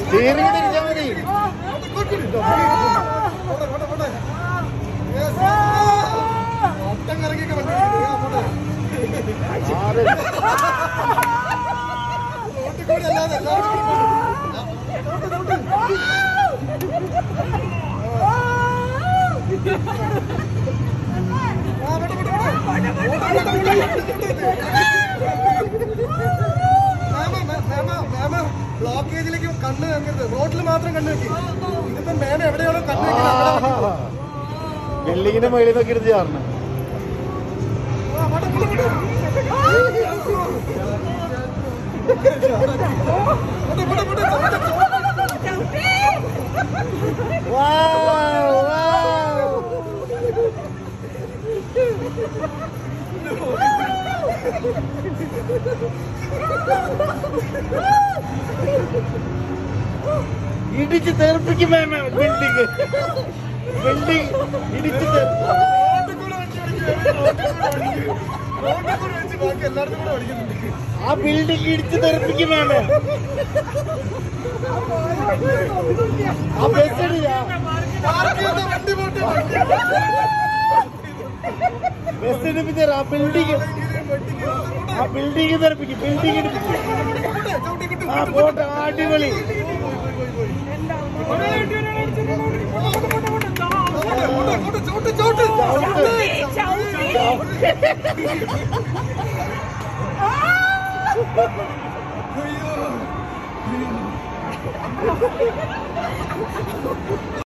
Steering തിരിച്ചാ മതി ഒട്ടം കറങ്ങിയൊക്കെ വണ്ടി ഓടിക്കുന്നു. ആ, പോട്ടെ. ആറ് റോട്ടിൽ കൂടി അല്ലാതെ എല്ലാവരും ചവിട്ട്, ചവിട്ട്. ആ, പോട്ടെ, പോട്ടെ, പോട്ടെ. പോട്ടെ, പോട്ടെ, പോട്ടെ. മാമ, മേ- മാമ, മാമ, ബ്ലോക്കേജിലേക്ക് കണ്ണ് വെക്കരുത് റോഡിൽ മാത്രം കണ്ണ് വെക്കും ഇതിപ്പോ മേമ എവിടെയാണോ കണ്ണ് വെക്കുന്നത് അവിടെ വെക്കും. ബിൽഡിങ്ങിന്റെ മുകളിൽ നോക്കി എടുത്ത് ചാടണം ആ, പോട്ടെ, പോട്ടെ, പോട്ടെ. പോട്ടെ, പോട്ടെ, പോട്ടെ, ചവിട്ട്, ചവിട്ട്. വാവ്, വാവ്. ഇടിച്ച് തെറിപ്പിക്കും മാമ ബിൽഡിങ് ബിൽഡിങ് ഇടിച്ച് തെറി- റോഡിൽ കൂടെ വണ്ടി ഓടിക്കും. റോഡിൽ കൂടെ വെച്ച് ബാക്കി എല്ലായിടത്തും കൂടെ ഓടിക്കുന്നുണ്ട് ആ ബിൽഡിംഗ് ഇടിച്ച് തെറിപ്പിക്കും മാമ ആ ബസ് ഇടില്ല പാർക്ക് ചെയ്ത വണ്ടി പോട്ടെ വണ്ടി ബസ് ഇടിപ്പിച്ച ആ ബിൽഡിംഗ് ആ ബിൽഡിംഗ് തെറിപ്പിക്കും ബിൽഡിംഗ് ഇടിപ്പിക്കും ആ പോട്ടെ ആ അടിപൊളി ചോട്ട് ചോട്ട് ആ